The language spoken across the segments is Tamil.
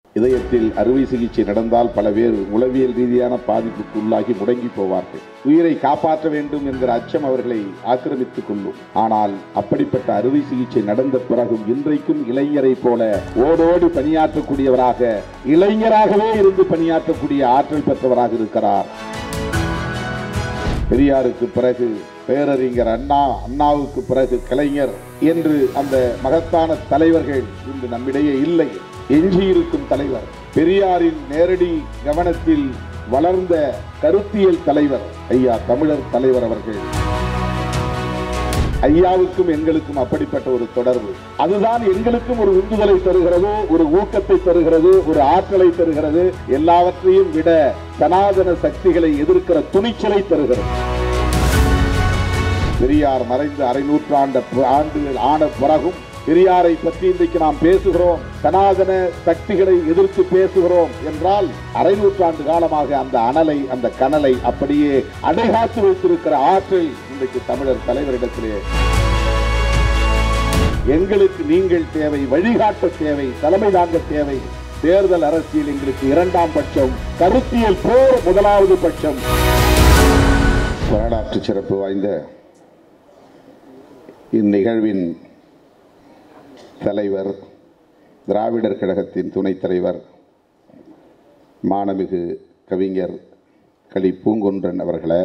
இதயத்தில் அறுவை சிகிச்சை நடந்தால் பல பேர் உளவியல் ரீதியான பாதிப்புக்கு உள்ளாகி முடங்கி போவார்கள் உயிரை காப்பாற்ற வேண்டும் என்கிற அச்சம் அவர்களை ஆக்கிரமித்துக் கொள்ளும் ஆனால் அப்படிப்பட்ட அறுவை சிகிச்சை நடந்த பிறகும் இன்றைக்கும் இளைஞரை போல ஓடோடி பணியாற்றக்கூடியவராக இளைஞராகவே இருந்து பணியாற்றக்கூடிய ஆற்றல் பெற்றவராக இருக்கிறார் பெரியாருக்கு பிறகு பேரறிஞர் அண்ணா அண்ணாவுக்கு பிறகு கலைஞர் என்று அந்த மகத்தான தலைவர்கள் இன்று நம்மிடையே இல்லை எஞ்சியிருக்கும் தலைவர் பெரியாரின் நேரடி கவனத்தில் வளர்ந்த கருத்தியல் தலைவர் ஐயா தமிழர் தலைவர் அவர்கள் ஐயாவுக்கும் எங்களுக்கும் அப்படிப்பட்ட ஒரு தொடர்பு அதுதான் எங்களுக்கும் ஒரு உந்துதலை தருகிறது ஒரு ஊக்கத்தை தருகிறது ஒரு ஆற்றலை தருகிறது எல்லாவற்றையும் விட சனாதன சக்திகளை எதிர்க்கிற துணிச்சலை தருகிறது பெரியார் மறைந்து அரை நூற்றாண்டு ஆண்டுகள் ஆன பிறகும் பெரியாரை பற்றி இன்றைக்கு நாம் பேசுகிறோம் சனாதன சக்திகளை எதிர்த்து பேசுகிறோம் என்றால் அரை நூற்றாண்டு காலமாக அந்த அனலை அந்த கனலை அப்படியே அடைகாத்து வைத்திருக்கிற ஆற்றல் இன்றைக்கு தமிழர் தலைவரிடத்திலே எங்களுக்கு நீங்கள் தேவை வழிகாட்ட தேவை தலைமை தாங்க தேவை தேர்தல் அரசியல் எங்களுக்கு இரண்டாம் பட்சம் கருத்தியல் போர் முதலாவது பட்சம் வரலாற்று சிறப்பு வாய்ந்த இந்நிகழ்வின் தலைவர் திராவிடர் கழகத்தின் துணைத் தலைவர் மாணமிகு கவிஞர் களி பூங்குன்றன் அவர்களே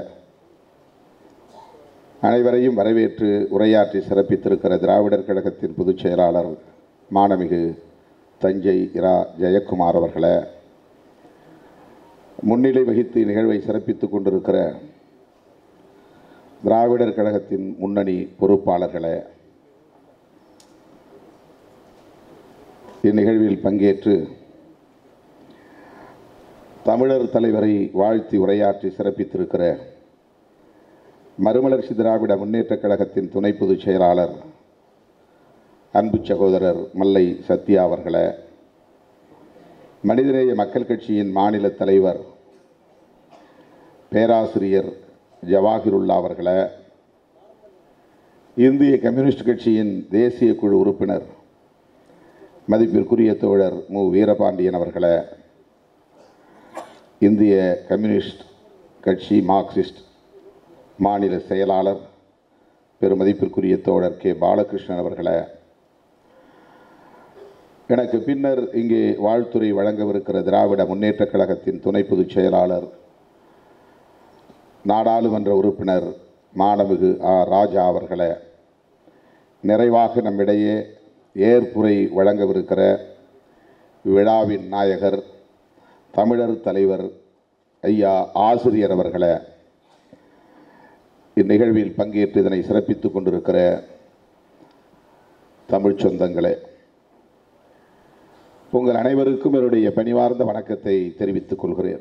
அனைவரையும் வரவேற்று உரையாற்றி சிறப்பித்திருக்கிற திராவிடர் கழகத்தின் பொதுச் செயலாளர் மாணமிகு தஞ்சை இரா ஜெயக்குமார் அவர்களே முன்னிலை வகித்து நிகழ்வை சிறப்பித்துக் கொண்டிருக்கிற திராவிடர் கழகத்தின் முன்னணி பொறுப்பாளர்களே இந்நிகழ்வில் பங்கேற்று தமிழர் தலைவரை வாழ்த்தி உரையாற்றி சிறப்பித்திருக்கிற மறுமலர்ச்சி திராவிட முன்னேற்றக் கழகத்தின் துணை பொதுச் செயலாளர் அன்பு சகோதரர் மல்லை சத்யா அவர்களே மனிதநேய மக்கள் கட்சியின் மாநில தலைவர் பேராசிரியர் ஜவாஹிருல்லா அவர்களே இந்திய கம்யூனிஸ்ட் கட்சியின் தேசிய குழு உறுப்பினர் மதிப்பிற்குரிய தோழர் மு வீரபாண்டியன் அவர்களே இந்திய கம்யூனிஸ்ட் கட்சி மார்க்சிஸ்ட் மாநில செயலாளர் பெருமதிப்பிற்குரிய தோழர் கே பாலகிருஷ்ணன் அவர்களே எனக்கு பின்னர் இங்கே வாழ்த்துறை வழங்கவிருக்கிற திராவிட முன்னேற்றக் கழகத்தின் துணை பொதுச் செயலாளர் நாடாளுமன்ற உறுப்பினர் மாணவிகு ஆ ராஜா அவர்களே நிறைவாக நம்மிடையே ஏற்புரை வழங்கவிருக்கிற விழாவின் நாயகர் தமிழர் தலைவர் ஐயா ஆசிரியர் அவர்களே இந்நிகழ்வில் பங்கேற்று இதனை சிறப்பித்துக் கொண்டிருக்கிற தமிழ்ச் சொந்தங்களே உங்கள் அனைவருக்கும் என்னுடைய பணிவார்ந்த வணக்கத்தை தெரிவித்துக் கொள்கிறேன்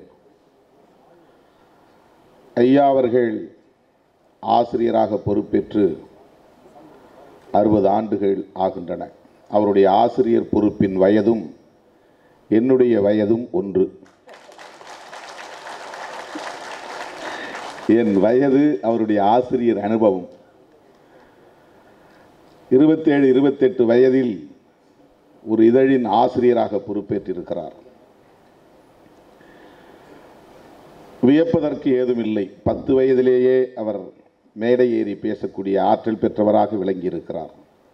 ஐயா அவர்கள் ஆசிரியராக பொறுப்பேற்று அறுபது ஆண்டுகள் ஆகின்றன அவருடைய ஆசிரியர் பொறுப்பின் வயதும் என்னுடைய வயதும் ஒன்று என் வயது அவருடைய ஆசிரியர் அனுபவம் இருபத்தேழு இருபத்தெட்டு வயதில் ஒரு இதழின் ஆசிரியராக பொறுப்பேற்றிருக்கிறார் வியப்பதற்கு ஏதுமில்லை பத்து வயதிலேயே அவர் மேடை ஏறி பேசக்கூடிய ஆற்றல் பெற்றவராக விளங்கியிருக்கிறார்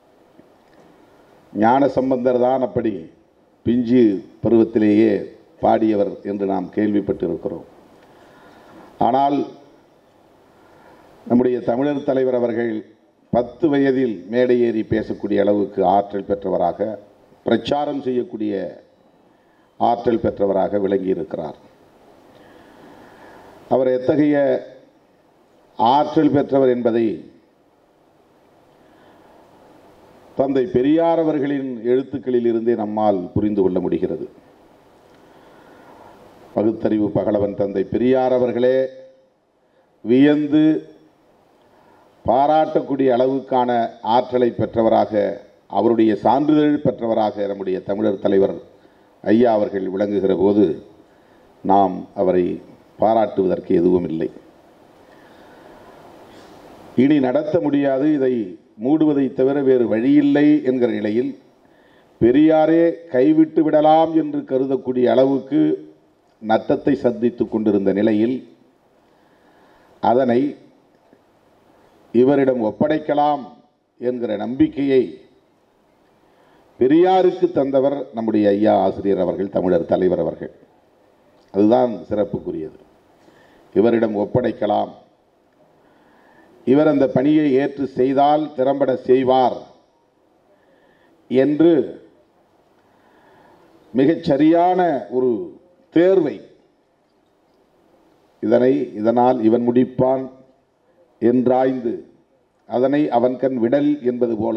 ஞான சம்பந்தர் தான் அப்படி பிஞ்சு பருவத்திலேயே பாடியவர் என்று நாம் கேள்விப்பட்டிருக்கிறோம் ஆனால் நம்முடைய தமிழர் தலைவர் அவர்கள் பத்து வயதில் மேடை ஏறி பேசக்கூடிய அளவுக்கு ஆற்றல் பெற்றவராக பிரச்சாரம் செய்யக்கூடிய ஆற்றல் பெற்றவராக விளங்கியிருக்கிறார் அவர் எத்தகைய ஆற்றல் பெற்றவர் என்பதை தந்தை பெரியார் அவர்களின் எழுத்துக்களில் இருந்தே நம்மால் புரிந்து கொள்ள முடிகிறது பகுத்தறிவு பகலவன் தந்தை பெரியார் அவர்களே வியந்து பாராட்டக்கூடிய அளவுக்கான ஆற்றலை பெற்றவராக அவருடைய சான்றிதழ் பெற்றவராக நம்முடைய தமிழர் தலைவர் ஐயா அவர்கள் விளங்குகிற போது நாம் அவரை பாராட்டுவதற்கு எதுவும் இல்லை இனி நடத்த முடியாது இதை மூடுவதை தவிர வேறு வழியில்லை என்கிற நிலையில் பெரியாரே கைவிட்டு விடலாம் என்று கருதக்கூடிய அளவுக்கு நட்டத்தை சந்தித்துக் கொண்டிருந்த நிலையில் அதனை இவரிடம் ஒப்படைக்கலாம் என்கிற நம்பிக்கையை பெரியாருக்கு தந்தவர் நம்முடைய ஐயா ஆசிரியர் அவர்கள் தமிழர் தலைவர் அவர்கள் அதுதான் சிறப்புக்குரியது இவரிடம் ஒப்படைக்கலாம் இவர் அந்த பணியை ஏற்று செய்தால் திறம்பட செய்வார் என்று மிகச் சரியான ஒரு தேர்வை இதனை இதனால் இவன் முடிப்பான் என்றாய்ந்து அதனை அவன் கண் விடல் என்பது போல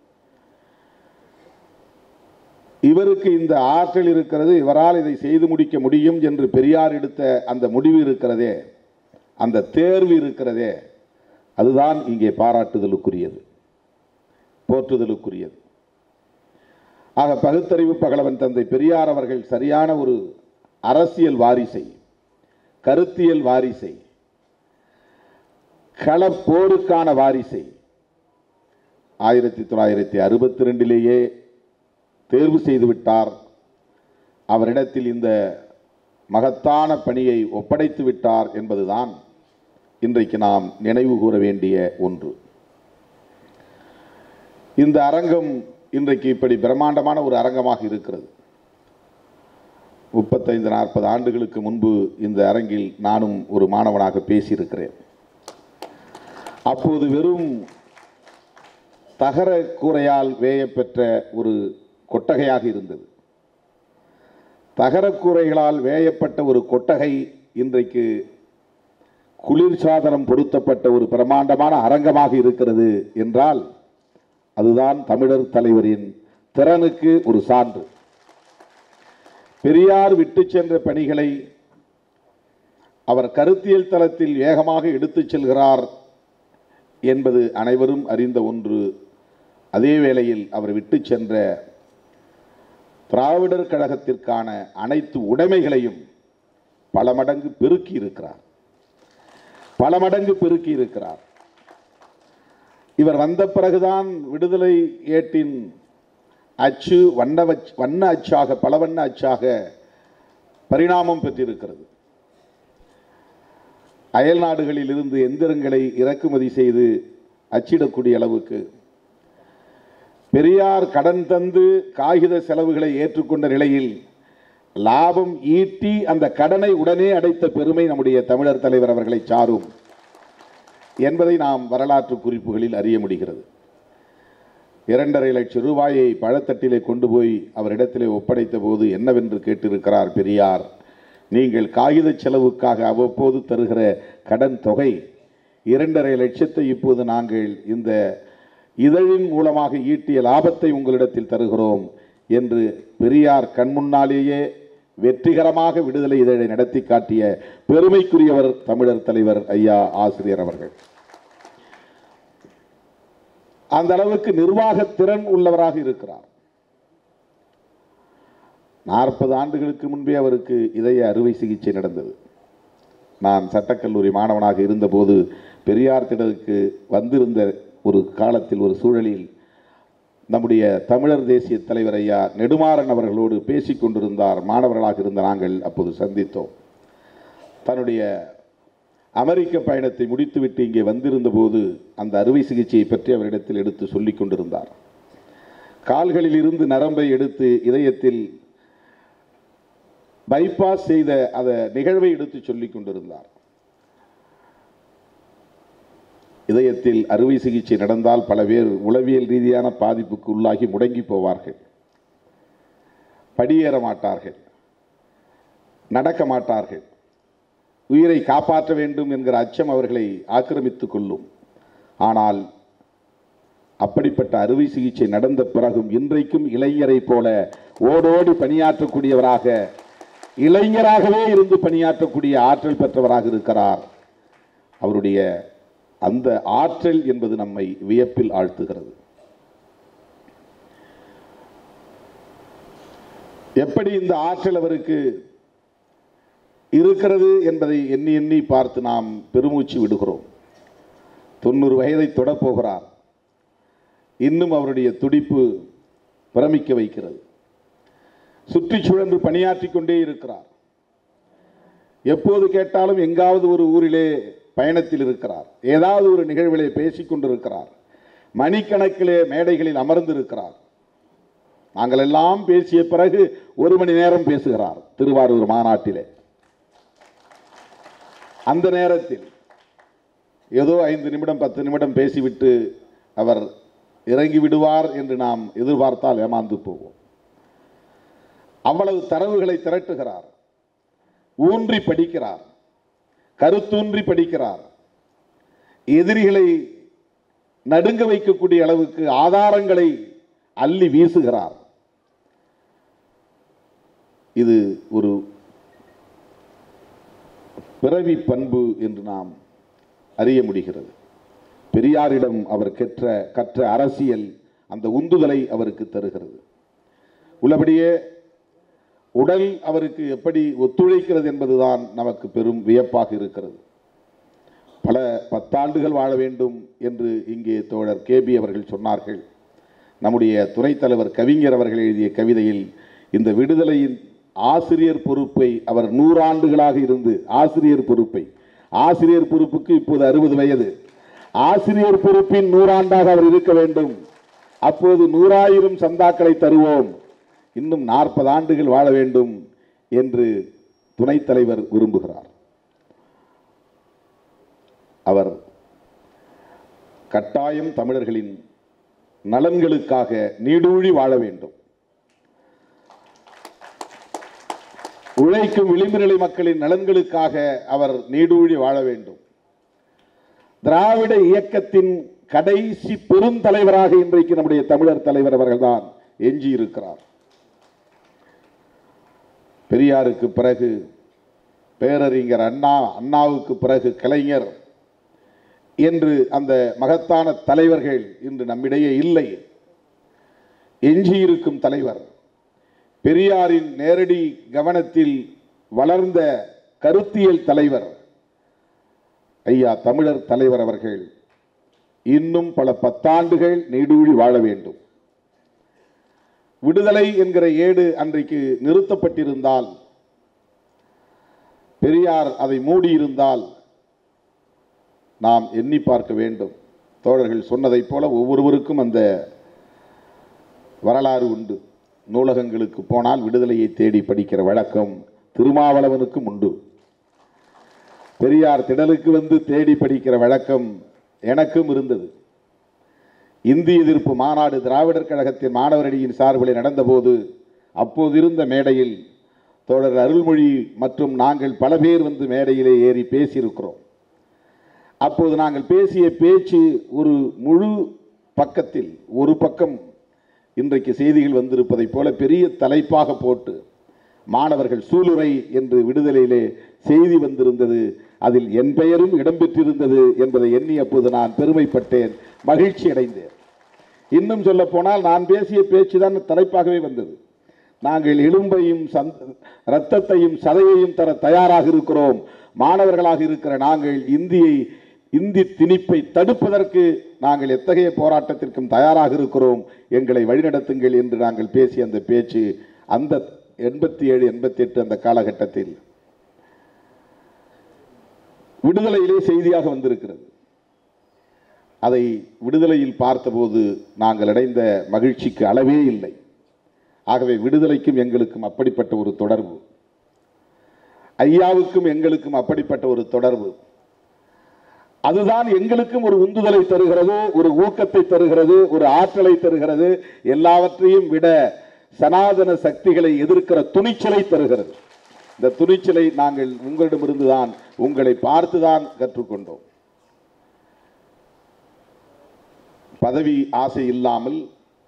இவருக்கு இந்த ஆற்றல் இருக்கிறது இவரால் இதை செய்து முடிக்க முடியும் என்று பெரியார் எடுத்த அந்த முடிவு இருக்கிறதே அந்த தேர்வு இருக்கிறதே அதுதான் இங்கே பாராட்டுதலுக்குரியது போற்றுதலுக்குரியது ஆக பகுத்தறிவு பகலவன் தந்தை பெரியார் அவர்கள் சரியான ஒரு அரசியல் வாரிசை கருத்தியல் வாரிசை களப்போருக்கான வாரிசை ஆயிரத்தி தொள்ளாயிரத்தி அறுபத்தி ரெண்டிலேயே தேர்வு செய்துவிட்டார் அவரிடத்தில் இந்த மகத்தான பணியை ஒப்படைத்து விட்டார் என்பதுதான் இன்றைக்கு நாம் நினைவு கூற வேண்டிய ஒன்று இந்த அரங்கம் இன்றைக்கு இப்படி பிரம்மாண்டமான ஒரு அரங்கமாக இருக்கிறது முப்பத்தைந்து நாற்பது ஆண்டுகளுக்கு முன்பு இந்த அரங்கில் நானும் ஒரு மாணவனாக பேசியிருக்கிறேன் அப்போது வெறும் தகர கூரையால் வேயப்பெற்ற ஒரு கொட்டகையாக இருந்தது தகரக்கூரைகளால் வேயப்பட்ட ஒரு கொட்டகை இன்றைக்கு குளிர்சாதனம் பொருத்தப்பட்ட ஒரு பிரமாண்டமான அரங்கமாக இருக்கிறது என்றால் அதுதான் தமிழர் தலைவரின் திறனுக்கு ஒரு சான்று பெரியார் விட்டு சென்ற பணிகளை அவர் கருத்தியல் தளத்தில் வேகமாக எடுத்துச் செல்கிறார் என்பது அனைவரும் அறிந்த ஒன்று அதே வேளையில் அவர் விட்டு சென்ற திராவிடர் கழகத்திற்கான அனைத்து உடைமைகளையும் பல மடங்கு பெருக்கி இருக்கிறார் பல மடங்கு பெருக்கி இருக்கிறார் இவர் வந்த பிறகுதான் விடுதலை ஏட்டின் அச்சு வண்ண வச் வண்ண அச்சாக பல வண்ண அச்சாக பரிணாமம் பெற்றிருக்கிறது அயல் நாடுகளில் இருந்து எந்திரங்களை இறக்குமதி செய்து அச்சிடக்கூடிய அளவுக்கு பெரியார் கடன் தந்து காகித செலவுகளை ஏற்றுக்கொண்ட நிலையில் லாபம் ஈட்டி அந்த கடனை உடனே அடைத்த பெருமை நம்முடைய தமிழர் தலைவர் அவர்களை சாரும் என்பதை நாம் வரலாற்று குறிப்புகளில் அறிய முடிகிறது இரண்டரை லட்சம் ரூபாயை பழத்தட்டிலே கொண்டு போய் அவரிடத்திலே ஒப்படைத்த போது என்னவென்று கேட்டிருக்கிறார் பெரியார் நீங்கள் காகித செலவுக்காக அவ்வப்போது தருகிற கடன் தொகை இரண்டரை லட்சத்தை இப்போது நாங்கள் இந்த இதழின் மூலமாக ஈட்டிய லாபத்தை உங்களிடத்தில் தருகிறோம் என்று பெரியார் கண்முன்னாலேயே வெற்றிகரமாக விடுதலை இதழை நடத்தி காட்டிய பெருமைக்குரியவர் தமிழர் தலைவர் ஐயா ஆசிரியர் அவர்கள் அந்த அளவுக்கு நிர்வாக திறன் உள்ளவராக இருக்கிறார் நாற்பது ஆண்டுகளுக்கு முன்பே அவருக்கு இதய அறுவை சிகிச்சை நடந்தது நான் சட்டக்கல்லூரி மாணவனாக இருந்தபோது பெரியார் திடலுக்கு வந்திருந்த ஒரு காலத்தில் ஒரு சூழலில் நம்முடைய தமிழர் தேசிய தலைவர் ஐயா நெடுமாறன் அவர்களோடு பேசிக் கொண்டிருந்தார் மாணவர்களாக இருந்த நாங்கள் அப்போது சந்தித்தோம் தன்னுடைய அமெரிக்க பயணத்தை முடித்துவிட்டு இங்கே வந்திருந்த போது அந்த அறுவை சிகிச்சையை பற்றி அவரிடத்தில் எடுத்து சொல்லிக் கொண்டிருந்தார் கால்களில் இருந்து நரம்பை எடுத்து இதயத்தில் பைபாஸ் செய்த அந்த நிகழ்வை எடுத்து சொல்லிக் கொண்டிருந்தார் இதயத்தில் அறுவை சிகிச்சை நடந்தால் பல பேர் உளவியல் ரீதியான பாதிப்புக்கு உள்ளாகி முடங்கி போவார்கள் படியேற மாட்டார்கள் நடக்க மாட்டார்கள் உயிரை காப்பாற்ற வேண்டும் என்கிற அச்சம் அவர்களை ஆக்கிரமித்துக் கொள்ளும் ஆனால் அப்படிப்பட்ட அறுவை சிகிச்சை நடந்த பிறகும் இன்றைக்கும் இளைஞரை போல ஓடோடி பணியாற்றக்கூடியவராக இளைஞராகவே இருந்து பணியாற்றக்கூடிய ஆற்றல் பெற்றவராக இருக்கிறார் அவருடைய அந்த ஆற்றல் என்பது நம்மை வியப்பில் ஆழ்த்துகிறது எப்படி இந்த ஆற்றல் அவருக்கு இருக்கிறது என்பதை எண்ணி எண்ணி பார்த்து நாம் பெருமூச்சு விடுகிறோம் தொண்ணூறு வயதை தொடப் போகிறார் இன்னும் அவருடைய துடிப்பு பிரமிக்க வைக்கிறது சுற்றி சுழன்று பணியாற்றிக் கொண்டே இருக்கிறார் எப்போது கேட்டாலும் எங்காவது ஒரு ஊரிலே பயணத்தில் இருக்கிறார் ஏதாவது ஒரு நிகழ்விலே பேசிக் கொண்டிருக்கிறார் மணிக்கணக்கிலே மேடைகளில் அமர்ந்திருக்கிறார் நாங்கள் எல்லாம் பேசிய பிறகு ஒரு மணி நேரம் பேசுகிறார் திருவாரூர் மாநாட்டிலே அந்த நேரத்தில் ஏதோ ஐந்து நிமிடம் பத்து நிமிடம் பேசிவிட்டு அவர் இறங்கி விடுவார் என்று நாம் எதிர்பார்த்தால் ஏமாந்து போவோம் அவ்வளவு தரவுகளை திரட்டுகிறார் ஊன்றி படிக்கிறார் கருத்தூன்றி படிக்கிறார் எதிரிகளை நடுங்க வைக்கக்கூடிய அளவுக்கு ஆதாரங்களை அள்ளி வீசுகிறார் இது ஒரு பிறவி பண்பு என்று நாம் அறிய முடிகிறது பெரியாரிடம் அவர் கற்ற கற்ற அரசியல் அந்த உந்துதலை அவருக்கு தருகிறது உள்ளபடியே உடல் அவருக்கு எப்படி ஒத்துழைக்கிறது என்பதுதான் நமக்கு பெரும் வியப்பாக இருக்கிறது பல பத்தாண்டுகள் வாழ வேண்டும் என்று இங்கே தோழர் கேபி அவர்கள் சொன்னார்கள் நம்முடைய துணைத் தலைவர் கவிஞர் அவர்கள் எழுதிய கவிதையில் இந்த விடுதலையின் ஆசிரியர் பொறுப்பை அவர் நூறாண்டுகளாக இருந்து ஆசிரியர் பொறுப்பை ஆசிரியர் பொறுப்புக்கு இப்போது அறுபது வயது ஆசிரியர் பொறுப்பின் நூறாண்டாக அவர் இருக்க வேண்டும் அப்போது நூறாயிரம் சந்தாக்களை தருவோம் இன்னும் நாற்பது ஆண்டுகள் வாழ வேண்டும் என்று துணைத் தலைவர் விரும்புகிறார் அவர் கட்டாயம் தமிழர்களின் நலன்களுக்காக நீடூழி வாழ வேண்டும் உழைக்கும் விளிம்பு நிலை மக்களின் நலன்களுக்காக அவர் நீடூழி வாழ வேண்டும் திராவிட இயக்கத்தின் கடைசி பெருந்தலைவராக இன்றைக்கு நம்முடைய தமிழர் தலைவர் அவர்கள்தான் எஞ்சி இருக்கிறார் பெரியாருக்கு பிறகு பேரறிஞர் அண்ணா அண்ணாவுக்கு பிறகு கலைஞர் என்று அந்த மகத்தான தலைவர்கள் இன்று நம்மிடையே இல்லை எஞ்சியிருக்கும் தலைவர் பெரியாரின் நேரடி கவனத்தில் வளர்ந்த கருத்தியல் தலைவர் ஐயா தமிழர் தலைவர் அவர்கள் இன்னும் பல பத்தாண்டுகள் நீடூழி வாழ வேண்டும் விடுதலை என்கிற ஏடு அன்றைக்கு நிறுத்தப்பட்டிருந்தால் பெரியார் அதை மூடியிருந்தால் நாம் எண்ணி பார்க்க வேண்டும் தோழர்கள் சொன்னதைப் போல ஒவ்வொருவருக்கும் அந்த வரலாறு உண்டு நூலகங்களுக்கு போனால் விடுதலையை தேடி படிக்கிற வழக்கம் திருமாவளவனுக்கும் உண்டு பெரியார் திடலுக்கு வந்து தேடி படிக்கிற வழக்கம் எனக்கும் இருந்தது இந்தி எதிர்ப்பு மாநாடு திராவிடர் கழகத்தின் மாணவரடியின் சார்பில் நடந்தபோது அப்போது இருந்த மேடையில் தோழர் அருள்மொழி மற்றும் நாங்கள் பல பேர் வந்து மேடையிலே ஏறி பேசியிருக்கிறோம் அப்போது நாங்கள் பேசிய பேச்சு ஒரு முழு பக்கத்தில் ஒரு பக்கம் இன்றைக்கு செய்திகள் வந்திருப்பதைப் போல பெரிய தலைப்பாக போட்டு மாணவர்கள் சூளுரை என்று விடுதலையிலே செய்தி வந்திருந்தது அதில் என் பெயரும் இடம்பெற்றிருந்தது என்பதை எண்ணி அப்போது நான் பெருமைப்பட்டேன் மகிழ்ச்சி அடைந்தேன் இன்னும் சொல்ல போனால் நான் பேசிய பேச்சு தான் தலைப்பாகவே வந்தது நாங்கள் எலும்பையும் சந்த் இரத்தத்தையும் சதையையும் தர தயாராக இருக்கிறோம் மாணவர்களாக இருக்கிற நாங்கள் இந்தியை இந்தி திணிப்பை தடுப்பதற்கு நாங்கள் எத்தகைய போராட்டத்திற்கும் தயாராக இருக்கிறோம் எங்களை வழிநடத்துங்கள் என்று நாங்கள் பேசிய அந்த பேச்சு அந்த எண்பத்தி ஏழு எண்பத்தி எட்டு அந்த காலகட்டத்தில் விடுதலையிலே செய்தியாக வந்திருக்கிறது அதை விடுதலையில் பார்த்தபோது நாங்கள் அடைந்த மகிழ்ச்சிக்கு அளவே இல்லை ஆகவே விடுதலைக்கும் எங்களுக்கும் அப்படிப்பட்ட ஒரு தொடர்பு ஐயாவுக்கும் எங்களுக்கும் அப்படிப்பட்ட ஒரு தொடர்பு அதுதான் எங்களுக்கும் ஒரு உந்துதலை தருகிறது ஒரு ஊக்கத்தை தருகிறது ஒரு ஆற்றலை தருகிறது எல்லாவற்றையும் விட சனாதன சக்திகளை எதிர்க்கிற துணிச்சலை தருகிறது இந்த துணிச்சலை நாங்கள் உங்களிடமிருந்து தான் உங்களை பார்த்துதான் கற்றுக்கொண்டோம் பதவி ஆசை இல்லாமல்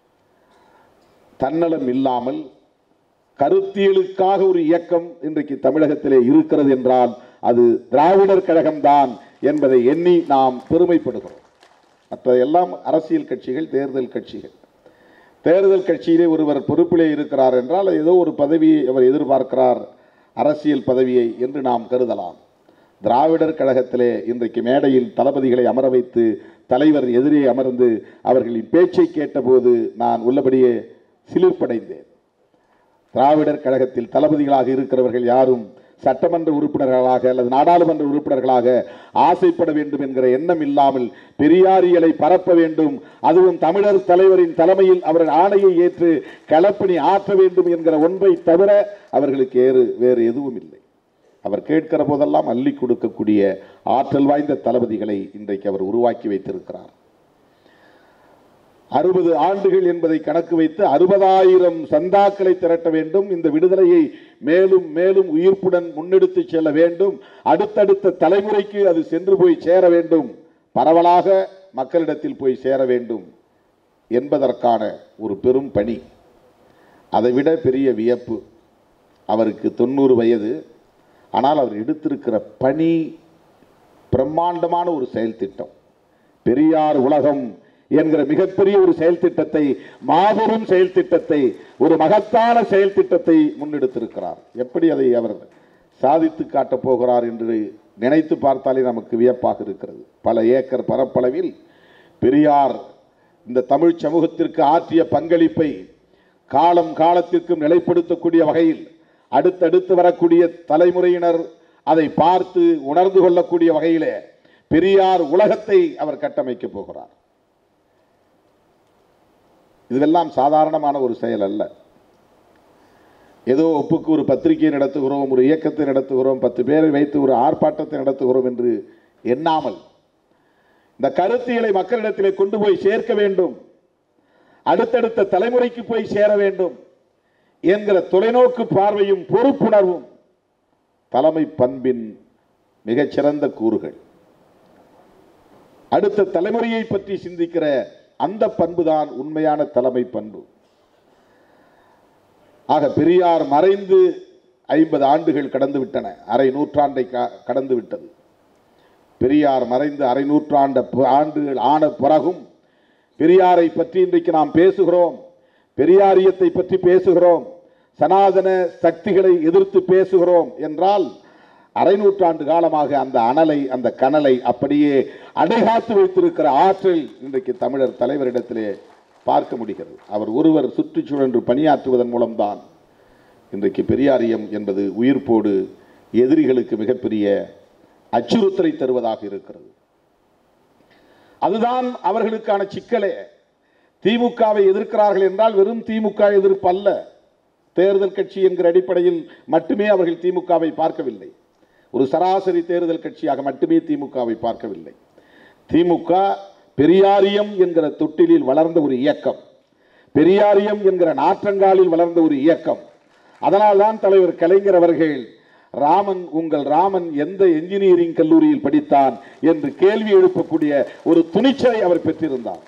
தன்னலம் இல்லாமல் கருத்தியலுக்காக ஒரு இயக்கம் இன்றைக்கு தமிழகத்திலே இருக்கிறது என்றால் அது திராவிடர் கழகம்தான் என்பதை எண்ணி நாம் பெருமைப்படுகிறோம் மற்ற எல்லாம் அரசியல் கட்சிகள் தேர்தல் கட்சிகள் தேர்தல் கட்சியிலே ஒருவர் பொறுப்பிலே இருக்கிறார் என்றால் ஏதோ ஒரு பதவியை அவர் எதிர்பார்க்கிறார் அரசியல் பதவியை என்று நாம் கருதலாம் திராவிடர் கழகத்திலே இன்றைக்கு மேடையில் தளபதிகளை அமர வைத்து தலைவர் எதிரே அமர்ந்து அவர்களின் பேச்சை கேட்டபோது நான் உள்ளபடியே சிலிர்ப்படைந்தேன் திராவிடர் கழகத்தில் தளபதிகளாக இருக்கிறவர்கள் யாரும் சட்டமன்ற உறுப்பினர்களாக அல்லது நாடாளுமன்ற உறுப்பினர்களாக ஆசைப்பட வேண்டும் என்கிற எண்ணம் இல்லாமல் பெரியாரியலை பரப்ப வேண்டும் அதுவும் தமிழர் தலைவரின் தலைமையில் அவர்கள் ஆணையை ஏற்று களப்பணி ஆற்ற வேண்டும் என்கிற ஒன்றை தவிர அவர்களுக்கு ஏறு வேறு எதுவும் இல்லை அவர் கேட்கிற போதெல்லாம் அள்ளி கொடுக்கக்கூடிய ஆற்றல் வாய்ந்த தளபதிகளை இன்றைக்கு அவர் உருவாக்கி வைத்திருக்கிறார் அறுபது ஆண்டுகள் என்பதை கணக்கு வைத்து அறுபதாயிரம் சந்தாக்களை திரட்ட வேண்டும் இந்த விடுதலையை மேலும் மேலும் உயிர்ப்புடன் முன்னெடுத்து செல்ல வேண்டும் அடுத்தடுத்த தலைமுறைக்கு அது சென்று போய் சேர வேண்டும் பரவலாக மக்களிடத்தில் போய் சேர வேண்டும் என்பதற்கான ஒரு பெரும் பணி அதைவிட பெரிய வியப்பு அவருக்கு தொண்ணூறு வயது ஆனால் அவர் எடுத்திருக்கிற பணி பிரம்மாண்டமான ஒரு செயல் திட்டம் பெரியார் உலகம் என்கிற மிகப்பெரிய ஒரு செயல் திட்டத்தை மாபெரும் செயல் திட்டத்தை ஒரு மகத்தான செயல் திட்டத்தை முன்னெடுத்திருக்கிறார் எப்படி அதை அவர் சாதித்து காட்டப் போகிறார் என்று நினைத்து பார்த்தாலே நமக்கு வியப்பாக இருக்கிறது பல ஏக்கர் பரப்பளவில் பெரியார் இந்த தமிழ் சமூகத்திற்கு ஆற்றிய பங்களிப்பை காலம் காலத்திற்கும் நிலைப்படுத்தக்கூடிய வகையில் அடுத்தடுத்து வரக்கூடிய தலைமுறையினர் அதை பார்த்து உணர்ந்து கொள்ளக்கூடிய வகையிலே பெரியார் உலகத்தை அவர் கட்டமைக்கப் போகிறார் இதெல்லாம் சாதாரணமான ஒரு செயல் அல்ல ஏதோ ஒப்புக்கு ஒரு பத்திரிகையை நடத்துகிறோம் ஒரு இயக்கத்தை நடத்துகிறோம் பத்து பேரை வைத்து ஒரு ஆர்ப்பாட்டத்தை நடத்துகிறோம் என்று எண்ணாமல் இந்த கருத்தியலை மக்களிடத்திலே கொண்டு போய் சேர்க்க வேண்டும் அடுத்தடுத்த தலைமுறைக்கு போய் சேர வேண்டும் என்கிற தொலைநோக்கு பார்வையும் பொறுப்புணர்வும் தலைமை பண்பின் மிகச்சிறந்த கூறுகள் அடுத்த தலைமுறையை பற்றி சிந்திக்கிற அந்த பண்புதான் உண்மையான தலைமை பண்பு ஆக பெரியார் மறைந்து ஐம்பது ஆண்டுகள் கடந்து விட்டன அரை நூற்றாண்டை க- கடந்து விட்டது பெரியார் மறைந்து அரை நூற்றாண்ட ப- ஆண்டுகள் ஆன பிறகும் பெரியாரை பற்றி இன்றைக்கு நாம் பேசுகிறோம் பெரியாரியத்தை பற்றி பேசுகிறோம் சனாதன சக்திகளை எதிர்த்து பேசுகிறோம் என்றால் அரை நூற்றாண்டு காலமாக அந்த அனலை அந்த கனலை அப்படியே அடைகாத்து வைத்திருக்கிற ஆற்றல் இன்றைக்கு தமிழர் தலைவரிடத்திலே பார்க்க முடிகிறது அவர் ஒருவர் சுற்றுச்சூழன்று பணியாற்றுவதன் மூலம்தான் இன்றைக்கு பெரியாரியம் என்பது உயிர்ப்போடு எதிரிகளுக்கு மிகப்பெரிய அச்சுறுத்தலை தருவதாக இருக்கிறது அதுதான் அவர்களுக்கான சிக்கலே திமுகவை எதிர்க்கிறார்கள் என்றால் வெறும் திமுக எதிர்ப்பு அல்ல தேர்தல் கட்சி என்கிற அடிப்படையில் மட்டுமே அவர்கள் திமுகவை பார்க்கவில்லை ஒரு சராசரி தேர்தல் கட்சியாக மட்டுமே திமுகவை பார்க்கவில்லை திமுக பெரியாரியம் என்கிற தொட்டிலில் வளர்ந்த ஒரு இயக்கம் பெரியாரியம் என்கிற நாற்றங்காலில் வளர்ந்த ஒரு இயக்கம் அதனால்தான் தலைவர் கலைஞர் அவர்கள் ராமன் உங்கள் ராமன் எந்த என்ஜினியரிங் கல்லூரியில் படித்தான் என்று கேள்வி எழுப்பக்கூடிய ஒரு துணிச்சலை அவர் பெற்றிருந்தார்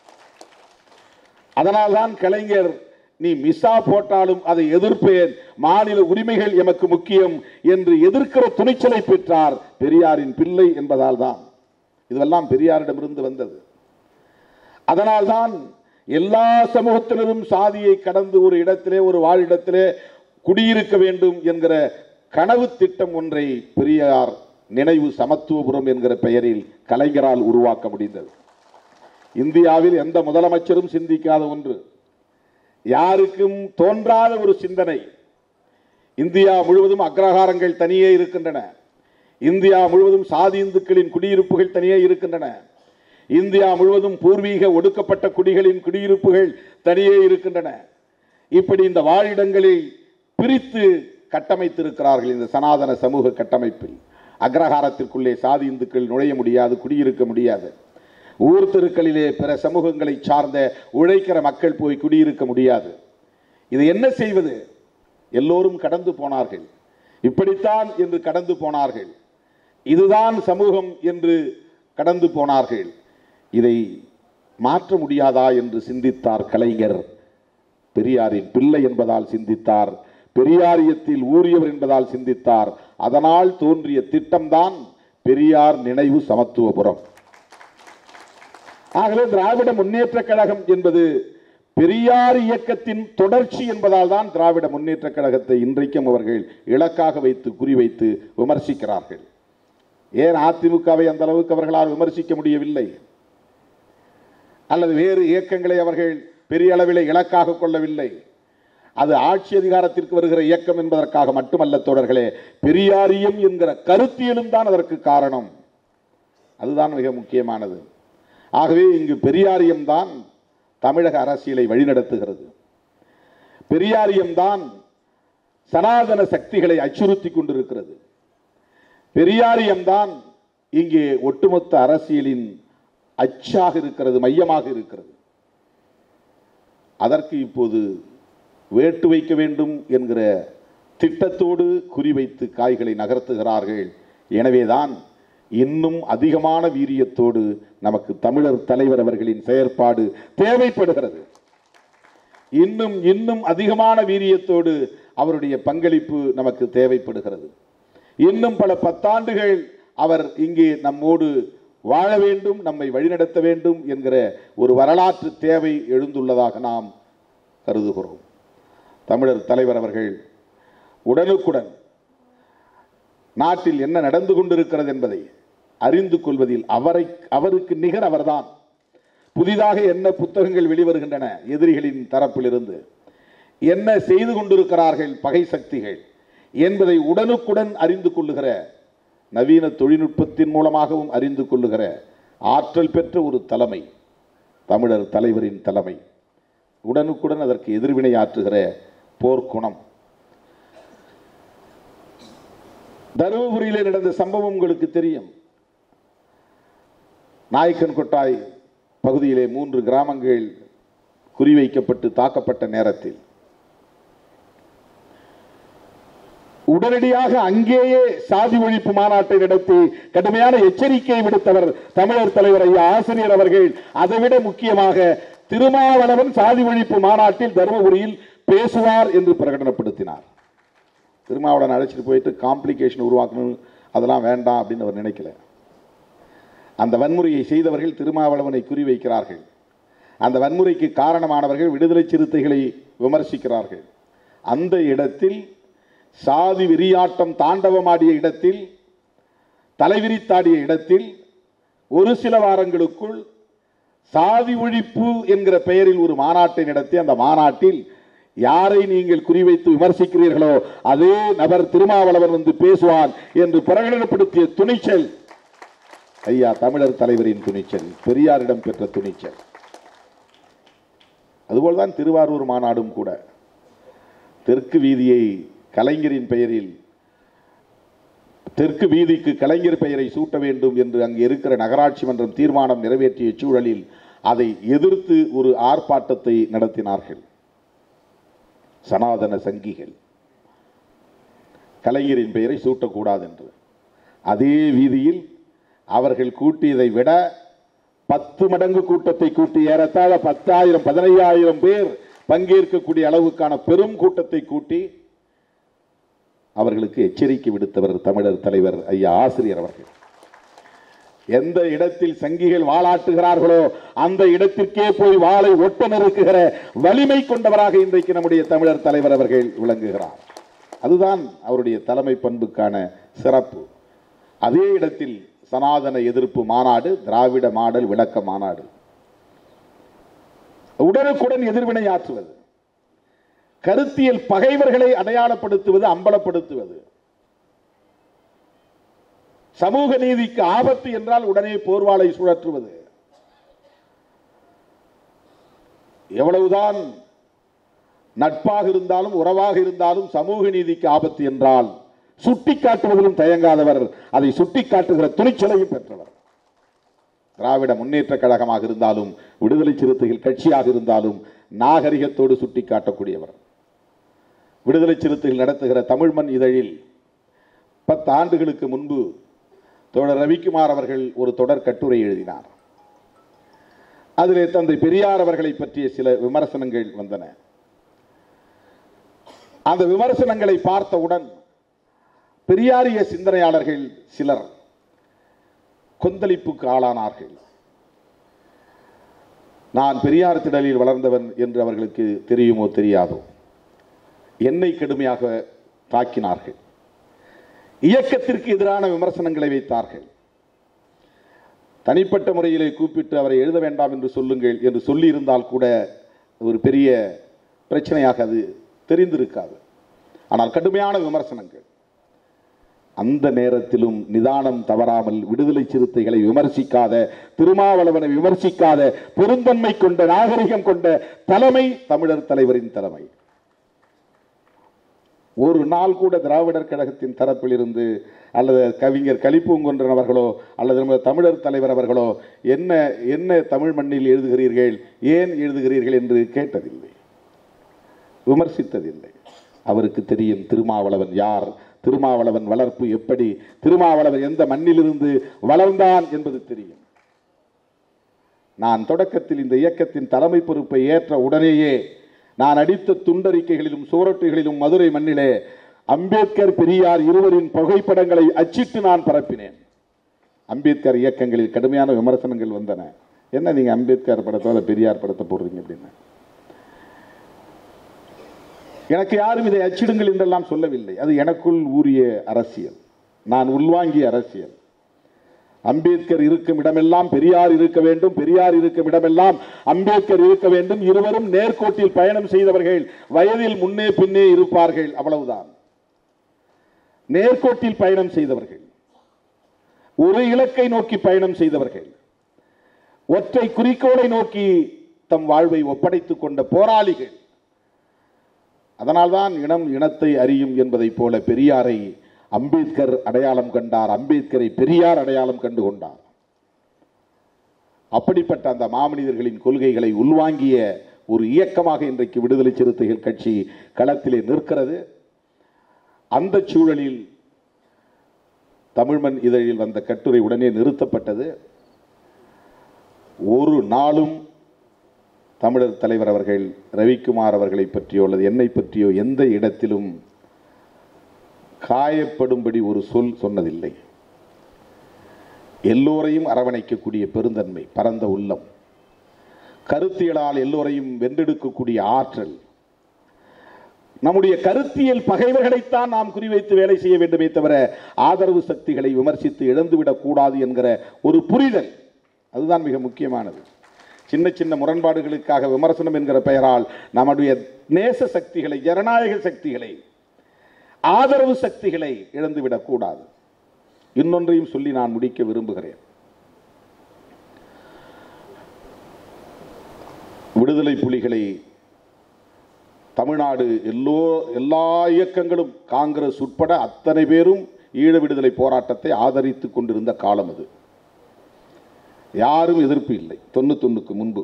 அதனால்தான் கலைஞர் நீ மிஸ்ஸா போட்டாலும் அதை எதிர்ப்பேன் மாநில உரிமைகள் எமக்கு முக்கியம் என்று எதிர்க்கிற துணிச்சலை பெற்றார் பெரியாரின் பிள்ளை என்பதால் தான் இதுவெல்லாம் பெரியாரிடமிருந்து வந்தது அதனால்தான் எல்லா சமூகத்தினரும் சாதியை கடந்து ஒரு இடத்திலே ஒரு வாழிடத்திலே குடியிருக்க வேண்டும் என்கிற கனவு திட்டம் ஒன்றை பெரியார் நினைவு சமத்துவபுரம் என்கிற பெயரில் கலைஞரால் உருவாக்க முடிந்தது இந்தியாவில் எந்த முதலமைச்சரும் சிந்திக்காத ஒன்று யாருக்கும் தோன்றாத ஒரு சிந்தனை இந்தியா முழுவதும் அக்ரஹாரங்கள் தனியே இருக்கின்றன இந்தியா முழுவதும் சாதி இந்துக்களின் குடியிருப்புகள் தனியே இருக்கின்றன இந்தியா முழுவதும் பூர்வீக ஒடுக்கப்பட்ட குடிகளின் குடியிருப்புகள் தனியே இருக்கின்றன இப்படி இந்த வாழிடங்களை பிரித்து கட்டமைத்திருக்கிறார்கள் இந்த சனாதன சமூக கட்டமைப்பில் அக்ரஹாரத்திற்குள்ளே சாதி இந்துக்கள் நுழைய முடியாது குடியிருக்க முடியாது ஊர் தெருக்களிலே பிற சமூகங்களை சார்ந்த உழைக்கிற மக்கள் போய் குடியிருக்க முடியாது இது என்ன செய்வது எல்லோரும் கடந்து போனார்கள் இப்படித்தான் என்று கடந்து போனார்கள் இதுதான் சமூகம் என்று கடந்து போனார்கள் இதை மாற்ற முடியாதா என்று சிந்தித்தார் கலைஞர் பெரியாரின் பிள்ளை என்பதால் சிந்தித்தார் பெரியாரியத்தில் ஊறியவர் என்பதால் சிந்தித்தார் அதனால் தோன்றிய திட்டம்தான் பெரியார் நினைவு சமத்துவபுரம் ஆகவே திராவிட முன்னேற்ற கழகம் என்பது பெரியார் இயக்கத்தின் தொடர்ச்சி என்பதால் தான் திராவிட முன்னேற்ற கழகத்தை இன்றைக்கும் அவர்கள் இலக்காக வைத்து குறிவைத்து விமர்சிக்கிறார்கள் ஏன் அதிமுகவை அந்த அளவுக்கு அவர்களால் விமர்சிக்க முடியவில்லை அல்லது வேறு இயக்கங்களை அவர்கள் பெரிய அளவில் இலக்காக கொள்ளவில்லை அது ஆட்சி அதிகாரத்திற்கு வருகிற இயக்கம் என்பதற்காக மட்டுமல்ல தோழர்களே பெரியாரியம் என்கிற கருத்தியலும் தான் அதற்கு காரணம் அதுதான் மிக முக்கியமானது ஆகவே இங்கு பெரியாரியம் தான் தமிழக அரசியலை வழிநடத்துகிறது பெரியாரியம் தான் சனாதன சக்திகளை அச்சுறுத்தி கொண்டிருக்கிறது பெரியாரியம் தான் இங்கே ஒட்டுமொத்த அரசியலின் அச்சாக இருக்கிறது மையமாக இருக்கிறது அதற்கு இப்போது வேட்டு வைக்க வேண்டும் என்கிற திட்டத்தோடு குறிவைத்து காய்களை நகர்த்துகிறார்கள் எனவேதான் இன்னும் அதிகமான வீரியத்தோடு நமக்கு தமிழர் தலைவர் அவர்களின் செயற்பாடு தேவைப்படுகிறது இன்னும் இன்னும் அதிகமான வீரியத்தோடு அவருடைய பங்களிப்பு நமக்கு தேவைப்படுகிறது இன்னும் பல பத்தாண்டுகள் அவர் இங்கே நம்மோடு வாழ வேண்டும் நம்மை வழிநடத்த வேண்டும் என்கிற ஒரு வரலாற்று தேவை எழுந்துள்ளதாக நாம் கருதுகிறோம் தமிழர் தலைவர் அவர்கள் உடனுக்குடன் நாட்டில் என்ன நடந்து கொண்டிருக்கிறது என்பதை அறிந்து கொள்வதில் அவரை அவருக்கு நிகர் அவர்தான் புதிதாக என்ன புத்தகங்கள் வெளிவருகின்றன எதிரிகளின் தரப்பிலிருந்து என்ன செய்து கொண்டிருக்கிறார்கள் பகை சக்திகள் என்பதை உடனுக்குடன் அறிந்து கொள்ளுகிற நவீன தொழில்நுட்பத்தின் மூலமாகவும் அறிந்து கொள்ளுகிற ஆற்றல் பெற்ற ஒரு தலைமை தமிழர் தலைவரின் தலைமை உடனுக்குடன் அதற்கு எதிர்வினை ஆற்றுகிற போர்க்குணம் தருமபுரியிலே நடந்த சம்பவம் உங்களுக்கு தெரியும் நாயக்கன் கொட்டாய் பகுதியிலே மூன்று கிராமங்கள் குறிவைக்கப்பட்டு தாக்கப்பட்ட நேரத்தில் உடனடியாக அங்கேயே சாதி ஒழிப்பு மாநாட்டை நடத்தி கடுமையான எச்சரிக்கையை விடுத்தவர் தமிழர் தலைவர் ஐயா ஆசிரியர் அவர்கள் அதைவிட முக்கியமாக திருமாவளவன் சாதி ஒழிப்பு மாநாட்டில் தருமபுரியில் பேசுவார் என்று பிரகடனப்படுத்தினார் திருமாவளவன் அழைச்சிட்டு போயிட்டு காம்ப்ளிகேஷன் உருவாக்கணும் அதெல்லாம் வேண்டாம் அப்படின்னு அவர் நினைக்கல அந்த வன்முறையை செய்தவர்கள் திருமாவளவனை குறிவைக்கிறார்கள் அந்த வன்முறைக்கு காரணமானவர்கள் விடுதலை சிறுத்தைகளை விமர்சிக்கிறார்கள் அந்த இடத்தில் சாதி வெறியாட்டம் தாண்டவமாடிய இடத்தில் தலைவிரித்தாடிய இடத்தில் ஒரு சில வாரங்களுக்குள் சாதி ஒழிப்பு என்கிற பெயரில் ஒரு மாநாட்டை நடத்தி அந்த மாநாட்டில் யாரை நீங்கள் குறிவைத்து விமர்சிக்கிறீர்களோ அதே நபர் திருமாவளவன் வந்து பேசுவான் என்று பிரகடனப்படுத்திய துணிச்சல் ஐயா தமிழர் தலைவரின் துணிச்சல் பெரியாரிடம் பெற்ற துணிச்சல் அதுபோல்தான் திருவாரூர் மாநாடும் கூட தெற்கு வீதியை கலைஞரின் பெயரில் தெற்கு வீதிக்கு கலைஞர் பெயரை சூட்ட வேண்டும் என்று அங்கு இருக்கிற நகராட்சி மன்றம் தீர்மானம் நிறைவேற்றிய சூழலில் அதை எதிர்த்து ஒரு ஆர்ப்பாட்டத்தை நடத்தினார்கள் சனாதன சங்கிகள் கலைஞரின் பெயரை சூட்டக்கூடாது என்று அதே வீதியில் அவர்கள் கூட்டியதை விட பத்து மடங்கு கூட்டத்தை கூட்டி ஏறத்தாழ பத்தாயிரம் பதினையாயிரம் பேர் பங்கேற்கக்கூடிய அளவுக்கான பெரும் கூட்டத்தை கூட்டி அவர்களுக்கு எச்சரிக்கை விடுத்தவர் தமிழர் தலைவர் ஐயா ஆசிரியர் அவர்கள் எந்த இடத்தில் சங்கிகள் வாளாட்டுகிறார்களோ அந்த இடத்திற்கே போய் வாளை ஒட்ட நெருக்குகிற வலிமை கொண்டவராக இன்றைக்கு நம்முடைய தமிழர் தலைவர் அவர்கள் விளங்குகிறார் அதுதான் அவருடைய தலைமை பண்புக்கான சிறப்பு அதே இடத்தில் சனாதன எதிர்ப்பு மாநாடு திராவிட மாடல் விளக்க மாநாடு உடனுக்குடன் எதிர்வினை ஆற்றுவது கருத்தியல் பகைவர்களை அடையாளப்படுத்துவது அம்பலப்படுத்துவது சமூக நீதிக்கு ஆபத்து என்றால் உடனே போர்வாளை சுழற்றுவது எவ்வளவுதான் நட்பாக இருந்தாலும் உறவாக இருந்தாலும் சமூக நீதிக்கு ஆபத்து என்றால் சுட்டி காட்டுவதிலும் தயங்காதவர் அதை சுட்டி காட்டுகிற துணிச்சலையும் பெற்றவர் திராவிட முன்னேற்ற கழகமாக இருந்தாலும் விடுதலை சிறுத்தைகள் கட்சியாக இருந்தாலும் நாகரிகத்தோடு சுட்டி காட்டக்கூடியவர் விடுதலை சிறுத்தைகள் நடத்துகிற தமிழ்மண் இதழில் பத்து ஆண்டுகளுக்கு முன்பு தோழர் ரவிக்குமார் அவர்கள் ஒரு தொடர் கட்டுரை எழுதினார் அதிலே தந்தை பெரியார் அவர்களை பற்றிய சில விமர்சனங்கள் வந்தன அந்த விமர்சனங்களை பார்த்தவுடன் பெரியாரிய சிந்தனையாளர்கள் சிலர் கொந்தளிப்புக்கு ஆளானார்கள் நான் பெரியார் திடலில் வளர்ந்தவன் என்று அவர்களுக்கு தெரியுமோ தெரியாதோ என்னை கடுமையாக தாக்கினார்கள் இயக்கத்திற்கு எதிரான விமர்சனங்களை வைத்தார்கள் தனிப்பட்ட முறையிலே கூப்பிட்டு அவரை எழுத வேண்டாம் என்று சொல்லுங்கள் என்று சொல்லியிருந்தால் கூட ஒரு பெரிய பிரச்சனையாக அது தெரிந்திருக்காது ஆனால் கடுமையான விமர்சனங்கள் அந்த நேரத்திலும் நிதானம் தவறாமல் விடுதலை சிறுத்தைகளை விமர்சிக்காத திருமாவளவனை விமர்சிக்காத பெருந்தன்மை கொண்ட நாகரிகம் கொண்ட தலைமை தமிழர் தலைவரின் தலைமை ஒரு நாள் கூட திராவிடர் கழகத்தின் தரப்பில் இருந்து அல்லது கவிஞர் கலிப்பூங்குன்றன் அவர்களோ அல்லது நம்ம தமிழர் தலைவர் அவர்களோ என்ன என்ன தமிழ் மண்ணில் எழுதுகிறீர்கள் ஏன் எழுதுகிறீர்கள் என்று கேட்டதில்லை விமர்சித்ததில்லை அவருக்கு தெரியும் திருமாவளவன் யார் திருமாவளவன் வளர்ப்பு எப்படி திருமாவளவன் எந்த மண்ணிலிருந்து வளர்ந்தான் என்பது தெரியும் நான் தொடக்கத்தில் இந்த இயக்கத்தின் தலைமை பொறுப்பை ஏற்ற உடனேயே நான் அடித்த துண்டறிக்கைகளிலும் சுவரொட்டிகளிலும் மதுரை மண்ணிலே அம்பேத்கர் பெரியார் இருவரின் புகைப்படங்களை அச்சிட்டு நான் பரப்பினேன் அம்பேத்கர் இயக்கங்களில் கடுமையான விமர்சனங்கள் வந்தன என்ன நீங்க அம்பேத்கர் படத்தோ அல்ல பெரியார் படத்தை போடுறீங்க அப்படின்னு எனக்கு யாரும் இதை அச்சிடுங்கள் என்றெல்லாம் சொல்லவில்லை அது எனக்குள் ஊறிய அரசியல் நான் உள்வாங்கிய அரசியல் அம்பேத்கர் இருக்கும் இடமெல்லாம் பெரியார் இருக்க வேண்டும் பெரியார் இருக்கும் இடமெல்லாம் அம்பேத்கர் இருக்க வேண்டும் இருவரும் நேர்கோட்டில் பயணம் செய்தவர்கள் வயதில் முன்னே பின்னே இருப்பார்கள் அவ்வளவுதான் நேர்கோட்டில் பயணம் செய்தவர்கள் ஒரு இலக்கை நோக்கி பயணம் செய்தவர்கள் ஒற்றை குறிக்கோளை நோக்கி தம் வாழ்வை ஒப்படைத்துக் கொண்ட போராளிகள் அதனால்தான் இனம் இனத்தை அறியும் என்பதைப் போல பெரியாரை அம்பேத்கர் அடையாளம் கண்டார் அம்பேத்கரை பெரியார் அடையாளம் கண்டு கொண்டார் அப்படிப்பட்ட அந்த மாமனிதர்களின் கொள்கைகளை உள்வாங்கிய ஒரு இயக்கமாக இன்றைக்கு விடுதலை சிறுத்தைகள் கட்சி களத்திலே நிற்கிறது அந்த சூழலில் தமிழ்மண் இதழில் வந்த கட்டுரை உடனே நிறுத்தப்பட்டது ஒரு நாளும் தமிழர் தலைவர் அவர்கள் ரவிக்குமார் அவர்களை பற்றியோ அல்லது என்னை பற்றியோ எந்த இடத்திலும் காயப்படும்படி ஒரு சொல் சொன்னதில்லை எல்லோரையும் அரவணைக்கக்கூடிய பெருந்தன்மை பரந்த உள்ளம் கருத்தியலால் எல்லோரையும் வென்றெடுக்கக்கூடிய ஆற்றல் நம்முடைய கருத்தியல் பகைவர்களைத்தான் நாம் குறிவைத்து வேலை செய்ய வேண்டுமே தவிர ஆதரவு சக்திகளை விமர்சித்து இழந்துவிடக் கூடாது என்கிற ஒரு புரிதல் அதுதான் மிக முக்கியமானது சின்ன சின்ன முரண்பாடுகளுக்காக விமர்சனம் என்கிற பெயரால் நம்முடைய நேச சக்திகளை ஜனநாயக சக்திகளை ஆதரவு சக்திகளை இழந்துவிடக் கூடாது இன்னொன்றையும் சொல்லி நான் முடிக்க விரும்புகிறேன் விடுதலை புலிகளை தமிழ்நாடு எல்லோ எல்லா இயக்கங்களும் காங்கிரஸ் உட்பட அத்தனை பேரும் ஈழ விடுதலை போராட்டத்தை ஆதரித்துக் கொண்டிருந்த காலம் அது யாரும் எதிர்ப்பு இல்லை தொண்ணூத்தொன்னுக்கு முன்பு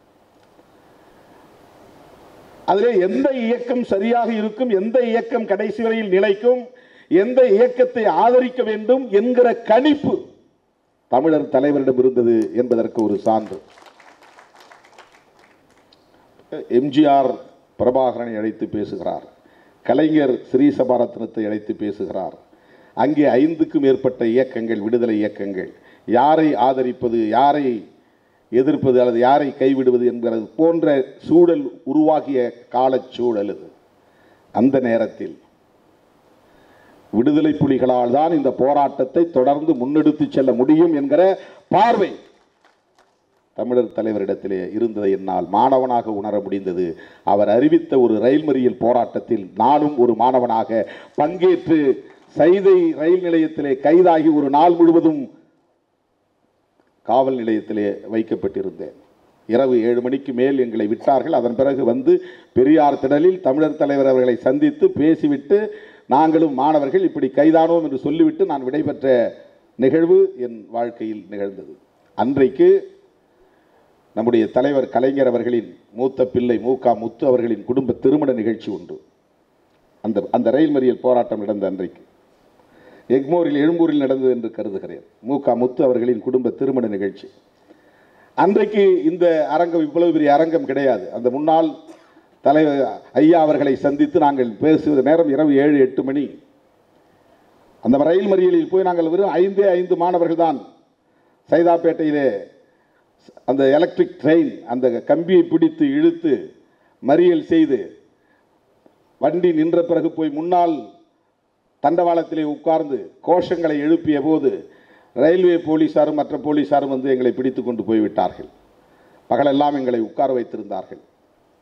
அதிலே எந்த இயக்கம் சரியாக இருக்கும் எந்த இயக்கம் கடைசி வரையில் நிலைக்கும் எந்த இயக்கத்தை ஆதரிக்க வேண்டும் என்கிற கணிப்பு தமிழர் தலைவரிடம் இருந்தது என்பதற்கு ஒரு சான்று எம்ஜிஆர் பிரபாகரனை அழைத்து பேசுகிறார் கலைஞர் ஸ்ரீசபாரத்னத்தை அழைத்து பேசுகிறார் அங்கே ஐந்துக்கும் மேற்பட்ட இயக்கங்கள் விடுதலை இயக்கங்கள் யாரை ஆதரிப்பது யாரை எதிர்ப்பது அல்லது யாரை கைவிடுவது என்கிறது போன்ற சூழல் உருவாகிய காலச்சூழல் இது அந்த நேரத்தில் விடுதலை புலிகளால் தான் இந்த போராட்டத்தை தொடர்ந்து முன்னெடுத்து செல்ல முடியும் என்கிற பார்வை தமிழர் தலைவரிடத்திலே இருந்ததை என்னால் மாணவனாக உணர முடிந்தது அவர் அறிவித்த ஒரு ரயில் மறியல் போராட்டத்தில் நானும் ஒரு மாணவனாக பங்கேற்று சைதை ரயில் நிலையத்திலே கைதாகி ஒரு நாள் முழுவதும் காவல் நிலையத்திலே வைக்கப்பட்டிருந்தேன் இரவு ஏழு மணிக்கு மேல் எங்களை விட்டார்கள் அதன் பிறகு வந்து பெரியார் திடலில் தமிழர் தலைவர் அவர்களை சந்தித்து பேசிவிட்டு நாங்களும் மாணவர்கள் இப்படி கைதானோம் என்று சொல்லிவிட்டு நான் விடைபெற்ற நிகழ்வு என் வாழ்க்கையில் நிகழ்ந்தது அன்றைக்கு நம்முடைய தலைவர் கலைஞர் அவர்களின் மூத்த பிள்ளை மூகா முத்து அவர்களின் குடும்ப திருமண நிகழ்ச்சி உண்டு அந்த அந்த ரயில் மறியல் போராட்டம் நடந்த அன்றைக்கு எக்மோரில் எழும்பூரில் நடந்தது என்று கருதுகிறேன் மூகா முத்து அவர்களின் குடும்ப திருமண நிகழ்ச்சி அன்றைக்கு இந்த அரங்கம் இவ்வளவு பெரிய அரங்கம் கிடையாது அந்த முன்னாள் தலைவர் ஐயா அவர்களை சந்தித்து நாங்கள் பேசுவது நேரம் இரவு ஏழு எட்டு மணி அந்த ரயில் மறியலில் போய் நாங்கள் வெறும் ஐந்தே ஐந்து மாணவர்கள் தான் சைதாப்பேட்டையிலே அந்த எலக்ட்ரிக் ட்ரெயின் அந்த கம்பியை பிடித்து இழுத்து மறியல் செய்து வண்டி நின்ற பிறகு போய் முன்னால் தண்டவாளத்திலே உட்கார்ந்து கோஷங்களை எழுப்பிய போது ரயில்வே போலீசாரும் மற்ற போலீசாரும் வந்து எங்களை பிடித்து கொண்டு போய்விட்டார்கள் பகலெல்லாம் எங்களை உட்கார வைத்திருந்தார்கள்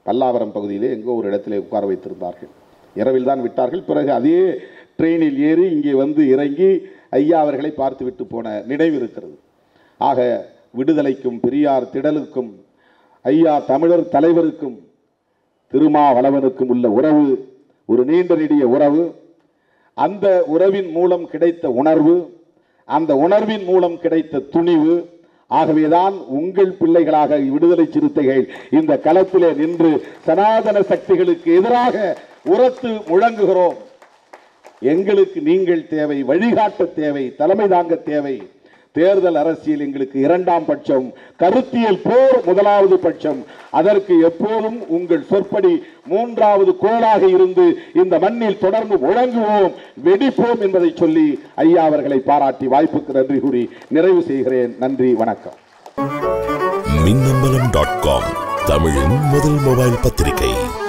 பல்லாவரம் பகுதியிலே எங்கோ ஒரு இடத்திலே உட்கார வைத்திருந்தார்கள் இரவில் தான் விட்டார்கள் பிறகு அதே ட்ரெயினில் ஏறி இங்கே வந்து இறங்கி ஐயா அவர்களை பார்த்துவிட்டு போன நினைவு இருக்கிறது ஆக விடுதலைக்கும் பெரியார் திடலுக்கும் ஐயா தமிழர் தலைவருக்கும் திருமாவளவனுக்கும் உள்ள உறவு ஒரு நீண்ட நெடிய உறவு அந்த உறவின் மூலம் கிடைத்த உணர்வு அந்த உணர்வின் மூலம் கிடைத்த துணிவு ஆகவேதான் உங்கள் பிள்ளைகளாக விடுதலை சிறுத்தைகள் இந்த களத்திலே நின்று சனாதன சக்திகளுக்கு எதிராக உரத்து முழங்குகிறோம் எங்களுக்கு நீங்கள் தேவை வழிகாட்ட தேவை தலைமை தாங்க தேவை தேர்தல் அரசியல் எங்களுக்கு இரண்டாம் பட்சம் கருத்தியல் போர் முதலாவது பட்சம் அதற்கு எப்போதும் உங்கள் சொற்படி மூன்றாவது கோளாக இருந்து இந்த மண்ணில் தொடர்ந்து முழங்குவோம் வெடிப்போம் என்பதை சொல்லி ஐயா அவர்களை பாராட்டி வாய்ப்புக்கு நன்றி கூறி நிறைவு செய்கிறேன் நன்றி வணக்கம் மின்னம்பலம் டாட் காம் தமிழின் முதல் மொபைல் பத்திரிகை